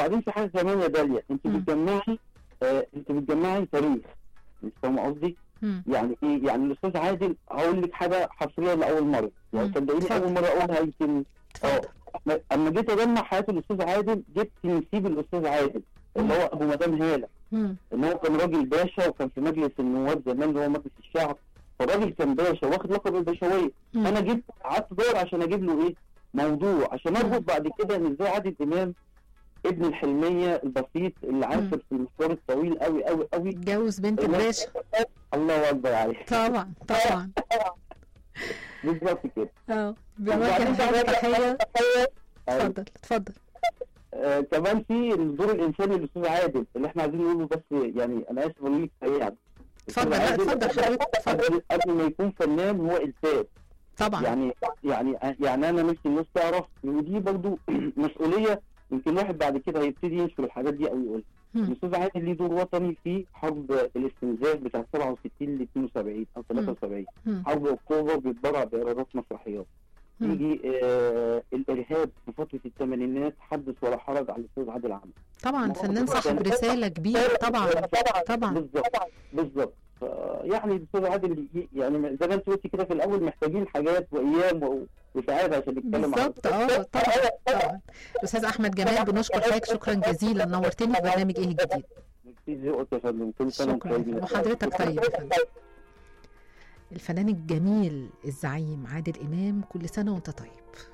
بعدين في حاجه كمان يا داليا انت مم. بتجمعي آه انت بتجمعي تاريخ انت فاهمه قصدي؟ مم. يعني ايه يعني الاستاذ عادل هقول لك حاجه حصريه لاول مره يعني مم. صدقيني اتفضل. اول مره اقولها يمكن اتفضل اه اما جيت اجمع حياه الاستاذ عادل جبت نسيب الاستاذ عادل اللي هو ابو مدام هاله مم. ان هو كان راجل باشا وكان في مجلس النواب زمان اللي هو مجلس الشعب فالراجل كان باشا واخد لقب الباشويه مم. انا جبت قعدت ادور عشان اجيب له ايه موضوع عشان اربط بعد كده ان ازاي عادل امام ابن الحلميه البسيط اللي عاشر في المشوار الطويل قوي قوي قوي اتجوز بنت الباشا الله اكبر عليك طبعا طبعا بالظبط كده اه بنوجه وبعدين لحضرتك كمان- تحيه أيوة. اتفضل اتفضل آه كمان في الدور الانساني للاستاذ عادل اللي احنا عايزين نقوله بس يعني انا اسف اقول لك سريعا اتفضل لا الأستاذ اتفضل عادل حضرتك اتفضل قبل قبل ما يكون فنان هو انسان طبعا يعني يعني يعني انا نفسي الناس تعرف ودي برضو مسؤوليه يمكن الواحد بعد كده هيبتدي ينشر الحاجات دي او يقول مم. الاستاذ عادل ليه دور وطني في حرب الاستنزاف بتاع 67 ل 72 او 73 مم. حرب اكتوبر بيتبرع بايرادات مسرحيات مم. يجي آه الارهاب في فتره الثمانينات حدث ولا حرج على الاستاذ عادل عمرو طبعا فنان صاحب رساله كبيره طبعا طبعا بالظبط بالظبط ف- يعني الاستاذ عادل ي- يعني زي ما انت قلتي كده في الاول محتاجين حاجات وايام و- وساعات عشان نتكلم عن بالظبط اه طبعا طبعا الاستاذ احمد جمال بنشكر حضرتك شكرا جزيلا نورتني في برنامج ايه الجديد في ذوقك يا فندم كل سنه وانتم شكرا طيبين. وحضرتك طيب يا فندم الفنان الجميل الزعيم عادل امام كل سنه وانت طيب